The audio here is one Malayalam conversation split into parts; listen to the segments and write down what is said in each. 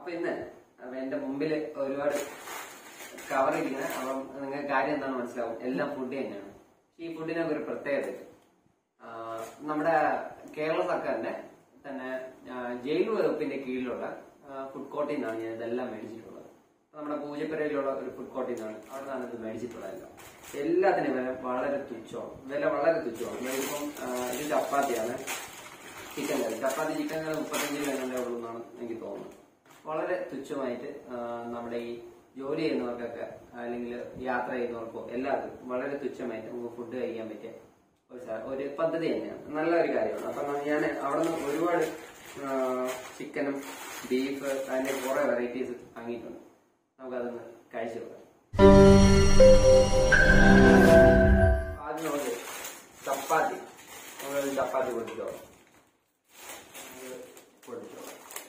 അപ്പൊ ഇന്ന് അപ്പൊ എന്റെ മുമ്പിൽ ഒരുപാട് കവർ ഇരിക്കുന്നത് അപ്പം നിങ്ങൾക്ക് കാര്യം എന്താണെന്ന് മനസ്സിലാവും എല്ലാം ഫുഡ് തന്നെയാണ് ഈ ഫുഡിനൊക്കെ ഒരു പ്രത്യേകത ഉണ്ട്. ആ, നമ്മുടെ കേരള സർക്കാരിന്റെ തന്നെ ആ, ജയിൽ വകുപ്പിന്റെ കീഴിലുള്ള ഫുഡ് കോർട്ടിൽ നിന്നാണ് ഞാൻ ഇതെല്ലാം മേടിച്ചിട്ടുള്ളത് അപ്പൊ നമ്മുടെ പൂജപ്പുരയിലുള്ള ഒരു ഫുഡ് കോർട്ടിൽ നിന്നാണ് അവിടെ നിന്നാണ് ഇത് മേടിച്ചിട്ടുള്ളതെല്ലാം എല്ലാത്തിനും വില വളരെ തുച്ഛമാണ് വില വളരെ തുച്ഛമാണ് ഇപ്പം ആ, ഇത് ചപ്പാത്തിയാണ് ചിക്കൻ കറി ചപ്പാത്തി ചിക്കൻ കറി മുപ്പത്തഞ്ച് രൂപ എങ്ങനെ ഉള്ളൂ എന്നാണ് എനിക്ക് തോന്നുന്നത് വളരെ തുച്ഛമായിട്ട് ആ, നമ്മുടെ ഈ ജോലി ചെയ്യുന്നവർക്കൊക്കെ അല്ലെങ്കിൽ യാത്ര ചെയ്യുന്നവർക്കോ എല്ലാവർക്കും വളരെ തുച്ഛമായിട്ട് നമുക്ക് ഫുഡ് കഴിക്കാൻ പറ്റിയ ഒരു സ- ഒരു പദ്ധതി തന്നെയാണ് നല്ല ഒരു കാര്യമാണ് അപ്പൊ ഞാൻ അവിടെ നിന്ന് ഒരുപാട് ആ, ചിക്കനും ബീഫ് അതിന്റെ കുറെ വെറൈറ്റീസ് വാങ്ങിയിട്ടുണ്ട് നമുക്കതൊന്ന് കഴിച്ചു നോക്കാം ആദ്യം നമുക്ക് ചപ്പാത്തി നമ്മളൊരു ചപ്പാത്തി പൊട്ടിച്ചോ പൊട്ടിച്ചോ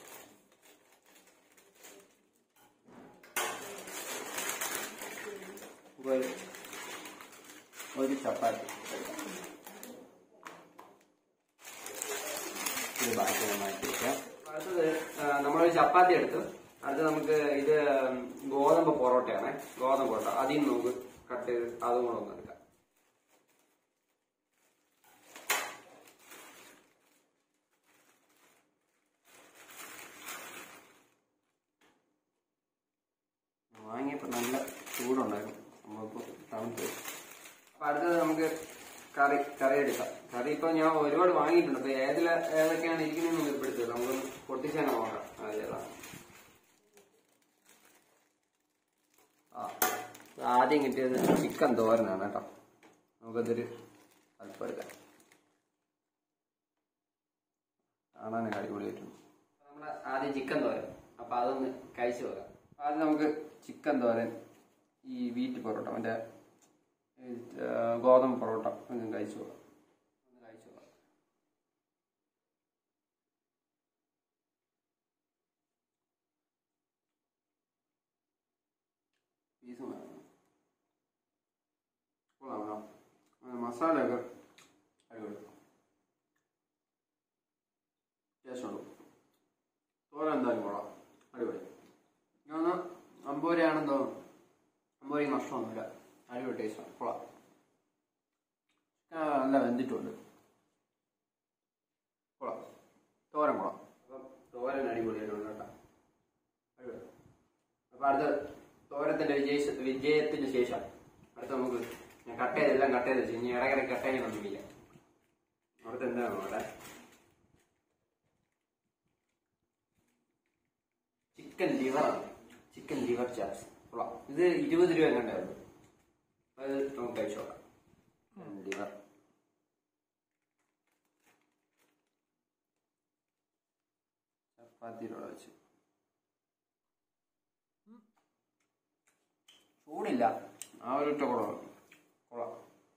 ഒരു ഒരു ചപ്പാത്തി എടുക്കാം. ഇത് ബാക്കി ഞാൻ മാറ്റി വെക്കാം അടുത്തത് ആ, നമ്മളൊരു ചപ്പാത്തി എടുത്തു അടുത്ത് നമുക്ക് ഇത് ഗോതമ്പ് പൊറോട്ടയാണ് ഗോതമ്പ് പൊറോട്ട അതിൽ നിന്ന് നമുക്ക് കട്ട് ചെയ്ത് അതും കൂടെ ഒന്ന് എടുക്കാം വാങ്ങിയപ്പോ നല്ല ചൂടുണ്ടായിരുന്നു നമ്മളിപ്പോ തണുത്ത് അപ്പൊ അടുത്തത് നമുക്ക് കറി കറി എടുക്കാം കറി ഇപ്പൊ ഞാൻ ഒരുപാട് വാങ്ങിയിട്ടുണ്ട് അപ്പൊ ഏതില ഏതൊക്കെയാണ് ഇരിക്കുന്നതെന്ന് ഉൾപ്പെടുത്തിയത് നമുക്കൊന്ന് പൊട്ടിച്ചാൽ നോക്കാം അതേതാണ് ആ ഇത് ആദ്യം കിട്ടിയത് ചിക്കൻ തോരനാണ് കേട്ടോ നമുക്കതൊരു അല്പം എടുക്കാം കാണാനൊക്കെ അടിപൊളിയായിട്ടുണ്ട് നമ്മൾ ആദ്യം ചിക്കൻ തോരൻ അപ്പൊ അതൊന്ന് കഴിച്ചു നോക്കാം ആദ്യം നമുക്ക് ചിക്കൻ തോരൻ ഈ വീറ്റ് പൊറോട്ട മറ്റേ ഈ, ആ, ഗോതമ്പ് പൊറോട്ട ഒന്ന് കഴിച്ചു നോക്കാം ഒന്ന് കഴിച്ചു നോക്കാം പീസും വേണം കൊള്ളാം മസാലയൊക്കെ അടിപൊളി ടേസ്റ്റുണ്ട് തോരൻ എന്തായാലും കൊള്ളാം അടിപൊളി ഞാൻ അമ്പത് രൂപയാണെന്ന് തോന്നുന്നു അമ്പത് രൂപ നഷ്ടമൊന്നുമില്ല അടിപൊളി ടേസ്റ്റാണ് കൊള്ളാം ചിക്കൻ നല്ല വെന്തിട്ടുണ്ട് കൊള്ളാം തോരൻ കൊള്ളാം അപ്പം തോരൻ അടിപൊളിയായിട്ടുണ്ട് കേട്ടോ അടിപൊളി അപ്പൊ അടുത്ത തോരത്തിന്റെ വിജയ വിജയത്തിന് ശേഷം അടുത്ത നമുക്ക് ഞാൻ കട്ട് ചെയ്തെല്ലാം കട്ട് ചെയ്ത് വെച്ചു ഇനി ഇടയ്ക്കിടെ കട്ട് ചെയ്യാനൊന്നുമില്ല അവിടുത്തെ എന്താണ് അവിടെ ചിക്കൻ ലിവറാണ് ചിക്കൻ ലിവർ ചാപ്സ് കൊള്ളാം ഇത് ഇരുപത് രൂപ എങ്ങാണ്ടേ ഉള്ളൂ അത് നമുക്ക് കഴിച്ചോളാം ലിവർ ചപ്പാത്തിയിലൂടെ വെച്ച് ചൂടില്ല ആ ഒരു ഇട്ട കൊള്ളാം കൊള്ളാം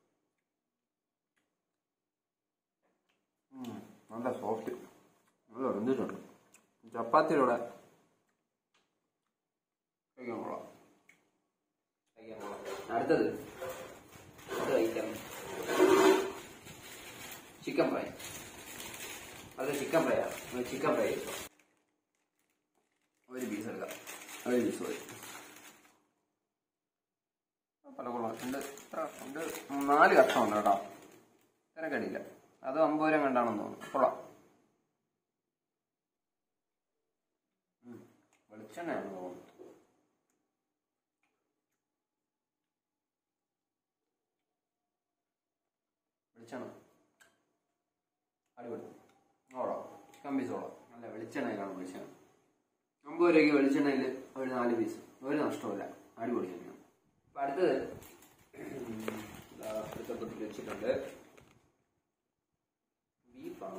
ഉം, നല്ല സോഫ്റ്റ് നല്ല വെന്തിട്ടുണ്ട് ചപ്പാത്തിയിലൂടെ കഴിക്കാൻ കൊള്ളാം കഴിക്കാൻ കൊള്ളാം അടുത്തത് അത് കഴിക്കാം ചിക്കൻ ഫ്രൈ അത് ചിക്കൻ ഫ്രൈയാണ് ചിക്കൻ ഫ്രൈ കഴിച്ചോ ഒരു പീസ് എടുക്കാം ഒരു പീസ് മതി പല കൊള്ളാം രണ്ട് എത്ര രണ്ട് നാല് കഷ്ണമുണ്ട് കേട്ടോ ഇത്ര കടിയില്ല അത് അമ്പത് രൂപ കണ്ടാണെന്ന് തോന്നുന്നു കൊള്ളാം ഉം. വെളിച്ചെണ്ണയാണ് തോന്നുന്നു വെളിച്ചെണ്ണ അടിപൊളി ഓളോ ചിക്കൻ പീസ് ഓളോ നല്ല വെളിച്ചെണ്ണയിലാണ് വെളിച്ചെണ്ണ അമ്പത് രൂപയ്ക്ക് വെളിച്ചെണ്ണയിൽ ഒരു നാല് പീസ് ഒരു നഷ്ടമില്ല അടിപൊളി തന്നെയാണ് അപ്പൊ അടുത്തത് ഉം, ദാ അടുത്ത പൊട്ടിൽ വെച്ചിട്ടുണ്ട് ബീഫാണ്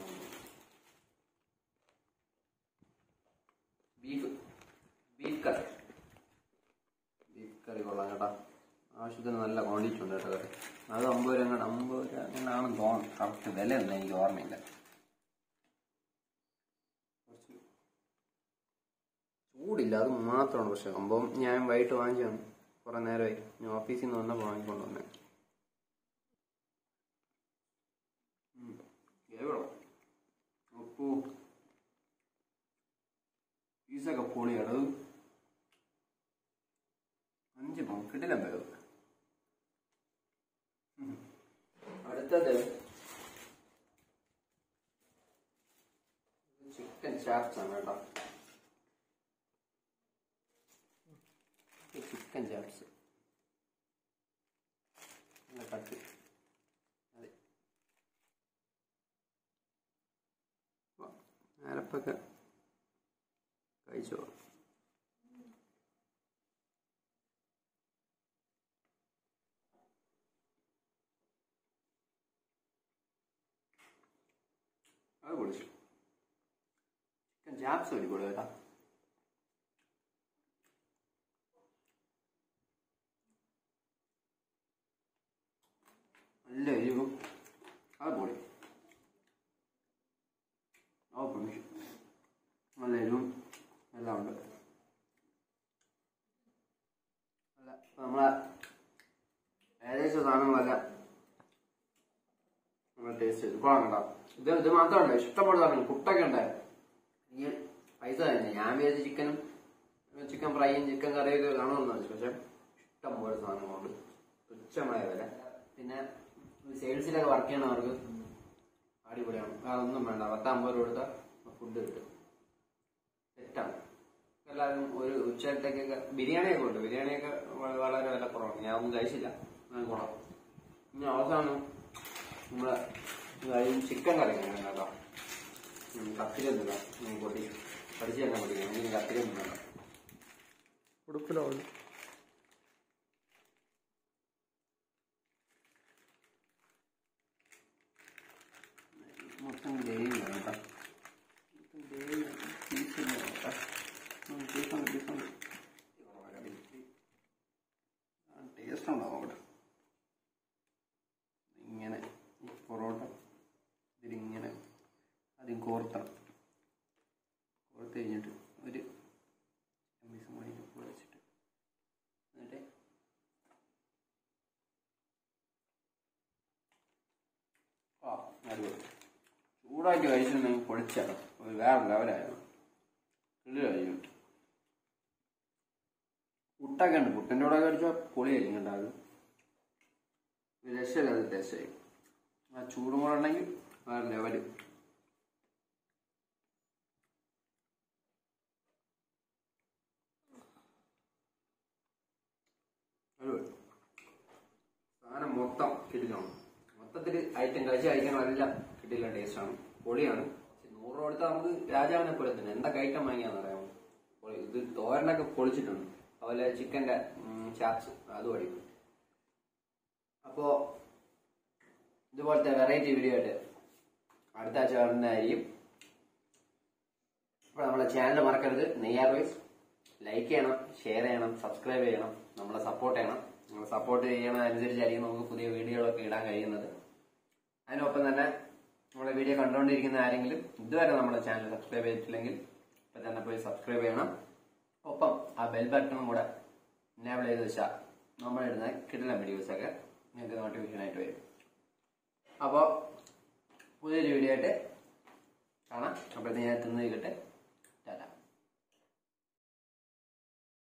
beef beef curry beef curry കൊള്ളാം കേട്ടോ ആവശ്യത്തിന് നല്ല ക്വാണ്ടിറ്റി ഉണ്ട് കേട്ടോ കറി അത് അമ്പത് രൂപ അങ്ങോട്ട് അമ്പത് രൂപ അങ്ങനെയാണെന്ന് തോന്നുന്നു കറക്റ്റ് വില ഒന്നും എനിക്ക് ഓർമ്മയില്ല കുറച്ച് ചൂടില്ല അത് മാത്രമാണ് പക്ഷെ സംഭവം ഞാൻ വൈകിട്ട് വാങ്ങിച്ചാണ് കുറെ നേരമായി ഞാൻ ഓഫീസിൽ നിന്ന് വന്നപ്പോൾ വാങ്ങിക്കൊണ്ട് വന്നേ ഉപ്പു പീസ് പീസൊക്കെ പൊളിയാണ് അത് അഞ്ച് പൗൺ കിട്ടില്ല വേവ് അടുത്തത് ചിക്കൻ ചാപ്സ് ആണ് കേട്ടോ ചിക്കൻ ചാപ്സ് കട്ട് അതെ അരപ്പൊക്കെ കഴിച്ചോ അത് പൊളിച്ചു ചിക്കൻ ചാപ്സ് അടിപൊളി കേട്ടോ നല്ല എരിവും അത് പൊളി അത് പൊളിച്ചു നല്ല എരിവും എല്ലാം ഉണ്ട് അല്ല നമ്മളെ ഏകദേശം സാധനങ്ങളെല്ലാം നമ്മൾ ടേസ്റ്റ് ചെയ്തു കൊള്ളാം കേട്ടോ ഇത് ഇത് മാത്രമല്ല ഇഷ്ടപ്പെട്ട സാധനം പുട്ടൊക്കെ ഉണ്ടായി ഈ പൈസ തന്നെ ഞാൻ വിചാരിച്ച ചിക്കനും ചിക്കൻ ഫ്രൈയും ചിക്കൻ കറിയൊക്കെ കാണുമെന്ന് വെച്ചു പക്ഷെ ഇഷ്ടം പോലെ സാധനങ്ങളുണ്ട് തുച്ഛമായ വില പിന്നെ സെയിൽസിലൊക്കെ വർക്ക് ചെയ്യണവർക്ക് അടിപൊളിയാണ് അതൊന്നും വേണ്ട പത്തമ്പത് രൂപ കൊടുത്താൽ ഫുഡ് കിട്ടും സെറ്റാണ് എല്ലാവരും ഒരു ഉച്ചത്തേക്കൊക്കെ ബിരിയാണിയൊക്കെ ഉണ്ട് ബിരിയാണിയൊക്കെ വ- വളരെ വില കുറവാണ് ഞാൻ ഒന്നും കഴിച്ചില്ല ഞാൻ കുറവ് ഇനി അവസാനം നമ്മളെ കാര്യം ചിക്കൻ കറി ഞാൻ കേട്ടോ കത്തിരി ഒന്നുമില്ല ഞാൻ പൊട്ടി പഠിച്ചു തന്നെ പഠിക്കണം എനിക്ക് കത്തിരി ഒന്നും വേണ്ട ഉടുപ്പിലാണ് മൊത്തം ഗ്രേവി ആണ് കേട്ടോ മൊത്തം ഗ്രേവി പീസ് കേട്ടോ പീസുണ്ട് പീസുണ്ട് ടേസ്റ്റ് ഉണ്ടാവും അവിടെ ഇങ്ങനെ ഈ പൊറോട്ട ഇതിലിങ്ങനെ ആദ്യം കോർത്തണം കോർത്ത് കഴിഞ്ഞിട്ട് ഒരു പീസ് മണി വെച്ചിട്ട് എന്നിട്ട് ആ അടിപൊളി ചൂടാക്കി കഴിച്ചിട്ടുണ്ടെങ്കിൽ പൊളിച്ചാണ് ഒരു വേറെ ലെവലായിരുന്നു കിളി കഴിഞ്ഞു പുട്ടൊക്കെ ഉണ്ട് പുട്ടിൻ്റെ കൂടെ കഴിച്ചാൽ പൊളിയായിരിക്കും കേട്ടോ അത് ഒരു രക്ഷയില്ലാത്ത ടേസ്റ്റായി ആ ചൂടും കൂടെ ഉണ്ടെങ്കിൽ വേറെ ലെവല് അടിപൊളി സാധനം മൊത്തം കിടിലാണ് മൊത്തത്തിൽ ഐറ്റം കഴിച്ച് കഴിക്കാനെല്ലാം കിട്ടില്ല ടേസ്റ്റാണ് പൊളിയാണ് പക്ഷെ നൂറ് രൂപ കൊടുത്താൽ നമുക്ക് രാജാവിനെ പോലെ തന്നെ എന്തൊക്കെ ഐറ്റം വാങ്ങിയാന്ന് അറിയാമോ പൊളി. ഇത് തോരനൊക്കെ പൊളിച്ചിട്ടുണ്ട് അതുപോലെ ചിക്കന്റെ ചാപ്സ് അത് പഠിക്കും അപ്പോ ഇതുപോലത്തെ വെറൈറ്റി വീഡിയോ ആയിട്ട് അടുത്ത ആഴ്ച വരുന്നതായിരിക്കും അപ്പോൾ നമ്മളെ ചാനൽ മറക്കരുത് നെയ്യാർ വൈസ് ലൈക്ക് ചെയ്യണം ഷെയർ ചെയ്യണം സബ്സ്ക്രൈബ് ചെയ്യണം നമ്മളെ സപ്പോർട്ട് ചെയ്യണം നമ്മൾ സപ്പോർട്ട് ചെയ്യണതനുസരിച്ചായിരിക്കും നമുക്ക് പുതിയ വീഡിയോകളൊക്കെ ഇടാൻ കഴിയുന്നത് അതിനൊപ്പം തന്നെ നമ്മളെ വീഡിയോ കണ്ടുകൊണ്ടിരിക്കുന്ന ആരെങ്കിലും ഇതുവരെ നമ്മുടെ ചാനൽ സബ്സ്ക്രൈബ് ചെയ്തിട്ടില്ലെങ്കിൽ ഇപ്പം തന്നെ പോയി സബ്സ്ക്രൈബ് ചെയ്യണം ഒപ്പം ആ ബെൽ ബട്ടണും കൂടെ എനേബിൾ ചെയ്ത് വെച്ചാൽ നമ്മളിടുന്ന കിട്ടുന്ന വീഡിയോസൊക്കെ നിങ്ങൾക്ക് നോട്ടിഫിക്കേഷൻ ആയിട്ട് വരും അപ്പോൾ പുതിയൊരു വീഡിയോ ആയിട്ട് കാണാം അപ്പോഴത്തേക്ക് ഞാൻ തിന്ന് നിൽക്കട്ടെ